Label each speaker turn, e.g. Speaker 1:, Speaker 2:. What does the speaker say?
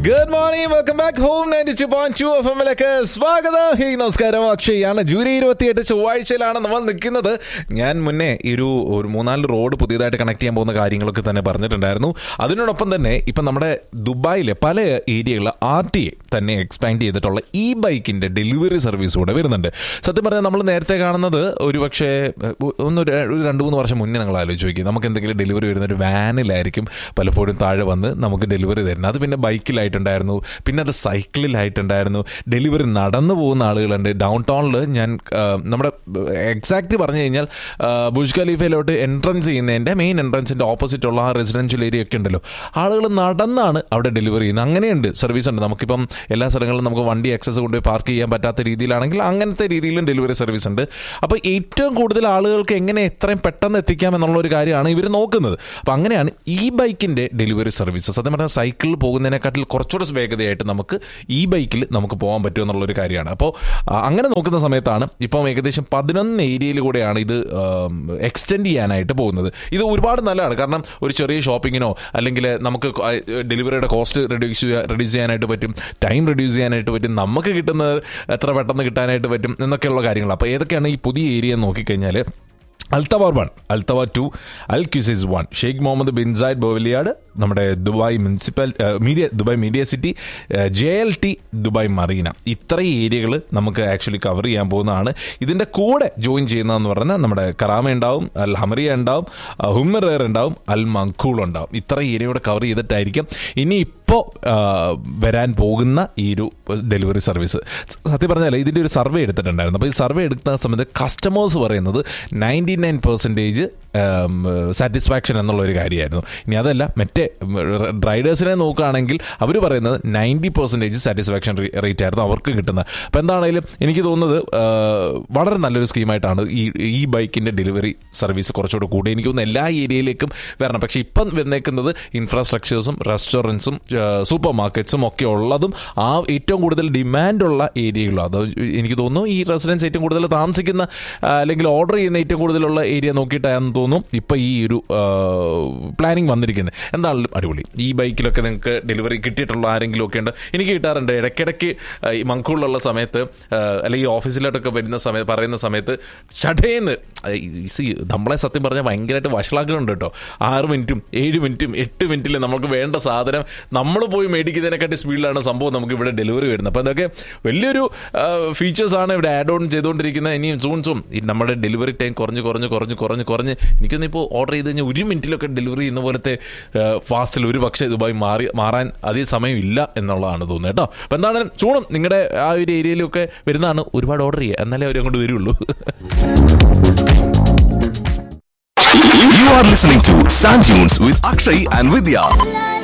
Speaker 1: Good morning welcome back home ninety two point two F എമ്മിലേക്ക് സ്വാഗതം hey നമസ്കാരം അക്ഷയാണ് July ഇരുപത്തിയെട്ട് ചൊവ്വാഴ്ചയിലാണ് നമ്മൾ നിൽക്കുന്നത് ഞാൻ മുന്നേ ഈ ഒരു ഒരു മൂന്നാല് റോഡ് പുതിയതായിട്ട് കണക്ട് ചെയ്യാൻ പോകുന്ന കാര്യങ്ങളൊക്കെ തന്നെ പറഞ്ഞിട്ടുണ്ടായിരുന്നു അതിനോടൊപ്പം തന്നെ ഇപ്പം നമ്മുടെ ദുബായിലെ പല ഏരിയകളിൽ ആർ ടി എ തന്നെ എക്സ്പാൻഡ് ചെയ്തിട്ടുള്ള ഇ ബൈക്കിന്റെ ഡെലിവറി സർവീസ് കൂടെ വരുന്നുണ്ട് സത്യം പറഞ്ഞാൽ നമ്മൾ നേരത്തെ കാണുന്നത് ഒരു പക്ഷേ ഒന്ന് ഒരു ഒരു രണ്ട് മൂന്ന് വർഷം മുന്നേ നിങ്ങൾ ആലോചിച്ച് നോക്കി നമുക്ക് എന്തെങ്കിലും ഡെലിവറി വരുന്ന ഒരു വാനിലായിരിക്കും പലപ്പോഴും താഴെ വന്ന് നമുക്ക് ഡെലിവറി തരുന്നത് അത് പിന്നെ ബൈക്കിലായിട്ടുണ്ടായിരുന്നു പിന്നെ അത് സൈക്കിളിലായിട്ടുണ്ടായിരുന്നു ഡെലിവറി നടന്നു പോകുന്ന ആളുകളുണ്ട് ഡൗൺ ടൗണിൽ ഞാൻ ആ, നമ്മുടെ എക്സാക്റ്റ് പറഞ്ഞു കഴിഞ്ഞാൽ ആ, ബുർജ് ഖലീഫയിലോട്ട് എൻട്രൻസ് ചെയ്യുന്നതിൻ്റെ മെയിൻ എൻട്രൻസിൻ്റെ ഓപ്പോസിറ്റ് ഉള്ള ആ റെസിഡൻഷ്യൽ ഏരിയ ഒക്കെ ഉണ്ടല്ലോ ആളുകൾ നടന്നാണ് അവിടെ ഡെലിവറി ചെയ്യുന്നത് അങ്ങനെയുണ്ട് സർവീസ് ഉണ്ട് നമുക്കിപ്പം എല്ലാ സ്ഥലങ്ങളിലും നമുക്ക് വണ്ടി ആക്സസ് കൊണ്ടുപോയി പാർക്ക് ചെയ്യാൻ പറ്റാത്ത രീതിയിലാണെങ്കിൽ അങ്ങനത്തെ രീതിയിലും ഡെലിവറി സർവീസ് ഉണ്ട് അപ്പോൾ ഏറ്റവും കൂടുതൽ ആളുകൾക്ക് എങ്ങനെ എത്രയും പെട്ടെന്ന് എത്തിക്കാം എന്നുള്ള ഒരു കാര്യമാണ് ഇവർ നോക്കുന്നത് അപ്പോൾ അങ്ങനെയാണ് ഈ ബൈക്കിൻ്റെ ഡെലിവറി സർവീസ് സത്യം പറഞ്ഞാൽ സൈക്കിളിൽ പോകുന്നതിനെക്കാട്ടിൽ കുറച്ചുകൂടെ വേഗതയായിട്ട് നമുക്ക് ഈ ബൈക്കിൽ നമുക്ക് പോകാൻ പറ്റും എന്നുള്ളൊരു കാര്യമാണ് അപ്പോൾ ആ, അങ്ങനെ നോക്കുന്ന സമയത്താണ് ഇപ്പം ഏകദേശം പതിനൊന്ന് ഏരിയയിൽ കൂടെയാണ് ഇത് എക്സ്റ്റെൻഡ് ചെയ്യാനായിട്ട് പോകുന്നത് ഇത് ഒരുപാട് നല്ലതാണ് കാരണം ഒരു ചെറിയ ഷോപ്പിങ്ങിനോ അല്ലെങ്കിൽ നമുക്ക് ഡെലിവറിയുടെ കോസ്റ്റ് റെഡ്യൂസ് റെഡ്യൂസ് ചെയ്യാനായിട്ട് പറ്റും ടൈം റെഡ്യൂസ് ചെയ്യാനായിട്ട് പറ്റും നമുക്ക് കിട്ടുന്നത് എത്ര പെട്ടെന്ന് കിട്ടാനായിട്ട് പറ്റും എന്നൊക്കെയുള്ള കാര്യങ്ങൾ അപ്പോൾ ഏതൊക്കെയാണ് ഈ പുതിയ ഏരിയ നോക്കിക്കഴിഞ്ഞാൽ Al Twar one Al Twar two Al Qusais one Sheikh Mohammed bin Zayed ബോവലിയാട് നമ്മുടെ Dubai municipal media Dubai media city J L T Dubai Marina ഇത്രയും ഏരിയകൾ നമുക്ക് ആക്ച്വലി കവർ ചെയ്യാൻ പോകുന്നതാണ് ഇതിൻ്റെ കൂടെ ജോയിൻ ചെയ്യുന്നതെന്ന് പറഞ്ഞാൽ നമ്മുടെ കറാമ ഉണ്ടാവും അൽ ഹമറിയ ഉണ്ടാവും ഹുമ്മറേർ ഉണ്ടാവും അൽ മങ്കൂൾ ഉണ്ടാവും ഇത്ര ഏരിയ കൂടെ കവർ ചെയ്തിട്ടായിരിക്കും ഇനി ഇപ്പോൾ വരാൻ പോകുന്ന ഈ ഒരു ഡെലിവറി സർവീസ് സത്യം പറഞ്ഞാൽ ഇതിൻ്റെ ഒരു സർവേ എടുത്തിട്ടുണ്ടായിരുന്നു അപ്പോൾ ഈ സർവേ എടുക്കുന്ന സമയത്ത് കസ്റ്റമേഴ്സ് പറയുന്നത് നയൻറ്റി നയൻ പെർസെൻറ്റേജ് സാറ്റിസ്ഫാക്ഷൻ എന്നുള്ള ഒരു കാര്യമായിരുന്നു ഇനി അതല്ല മറ്റേ റൈഡേഴ്സിനെ നോക്കുകയാണെങ്കിൽ അവർ പറയുന്നത് നയൻറ്റി പെർസെൻറ്റേജ് സാറ്റിസ്ഫാക്ഷൻ റേറ്റ് ആയിരുന്നു അവർക്ക് കിട്ടുന്നത് അപ്പോൾ എന്താണെങ്കിലും എനിക്ക് തോന്നുന്നത് ആ, വളരെ നല്ലൊരു സ്കീമായിട്ടാണ് ഈ ഈ ബൈക്കിൻ്റെ ഡെലിവറി സർവീസ് കുറച്ചുകൂടെ കൂടി എനിക്ക് തോന്നുന്നു എല്ലാ ഏരിയയിലേക്കും വരണം പക്ഷേ ഇപ്പം വന്നേക്കുന്നത് ഇൻഫ്രാസ്ട്രക്ചേഴ്സും റെസ്റ്റോറൻറ്റ്സും സൂപ്പർ മാർക്കറ്റ്സും ഒക്കെ ഉള്ളതും ആ ഏറ്റവും കൂടുതൽ ഡിമാൻഡുള്ള ഏരിയകളും അത് എനിക്ക് തോന്നുന്നു ഈ റെസിഡൻസ് ഏറ്റവും കൂടുതൽ താമസിക്കുന്ന ആ, അല്ലെങ്കിൽ ഓർഡർ ചെയ്യുന്ന ഏറ്റവും കൂടുതലുള്ള ഏരിയ നോക്കിയിട്ടാണെന്ന് തോന്നുന്നു ഇപ്പം ഈ ഒരു പ്ലാനിങ് വന്നിരിക്കുന്നത് എന്താണെങ്കിലും അടിപൊളി ഈ ബൈക്കിലൊക്കെ നിങ്ങൾക്ക് ഡെലിവറി കിട്ടിയിട്ടുള്ള ആരെങ്കിലും ഒക്കെ ഉണ്ട് എനിക്ക് കിട്ടാറുണ്ട് ഇടയ്ക്കിടയ്ക്ക് ആ, ഈ മങ്കൂളിലുള്ള സമയത്ത് ആ, അല്ലെങ്കിൽ ഓഫീസിലോട്ടൊക്കെ വരുന്ന സമയത്ത് പറയുന്ന സമയത്ത് ഷടേന്ന് സി നമ്മളെ സത്യം പറഞ്ഞാൽ ഭയങ്കരമായിട്ട് വഷളാക്കുന്നുണ്ട് കേട്ടോ ആറ് മിനിറ്റും ഏഴ് മിനിറ്റും എട്ട് മിനിറ്റിൽ നമുക്ക് വേണ്ട സാധനം നമ്മൾ പോയി മേടിക്കുന്നതിനെക്കാട്ടി സ്പീഡിലാണ് സംഭവം നമുക്ക് ഇവിടെ ഡെലിവറി വരുന്നത് അപ്പോൾ അതൊക്കെ വലിയൊരു ഫീച്ചേഴ്സാണ് ഇവിടെ ആഡ് ഓൺ ചെയ്തുകൊണ്ടിരിക്കുന്നത് ഇനിയും സൂൺ സൂൺ ഈ നമ്മുടെ ഡെലിവറി ടൈം കുറഞ്ഞ് കുറഞ്ഞ് കുറഞ്ഞ് കുറഞ്ഞ് കുറഞ്ഞ് എനിക്കൊന്നും ഇപ്പോൾ ഓർഡർ ചെയ്ത് കഴിഞ്ഞാൽ ഒരു മിനിറ്റിലൊക്കെ ഡെലിവറി ചെയ്യുന്ന പോലത്തെ ഫാസ്റ്റിൽ ഒരു പക്ഷേ ദുബായ് മാറി മാറാൻ അധികം സമയം ഇല്ല എന്നുള്ളതാണ് തോന്നുന്നത് കേട്ടോ അപ്പോൾ എന്താണെങ്കിലും ചൂണും നിങ്ങളുടെ ആ ഒരു ഏരിയയിലൊക്കെ വരുന്നതാണ് ഒരുപാട് ഓർഡർ ചെയ്യുക എന്നാലേ അവർ അങ്ങോട്ട് വരുള്ളൂ
Speaker 2: You are listening to Sand Dunes with Akshay and Vidya.
Speaker 3: la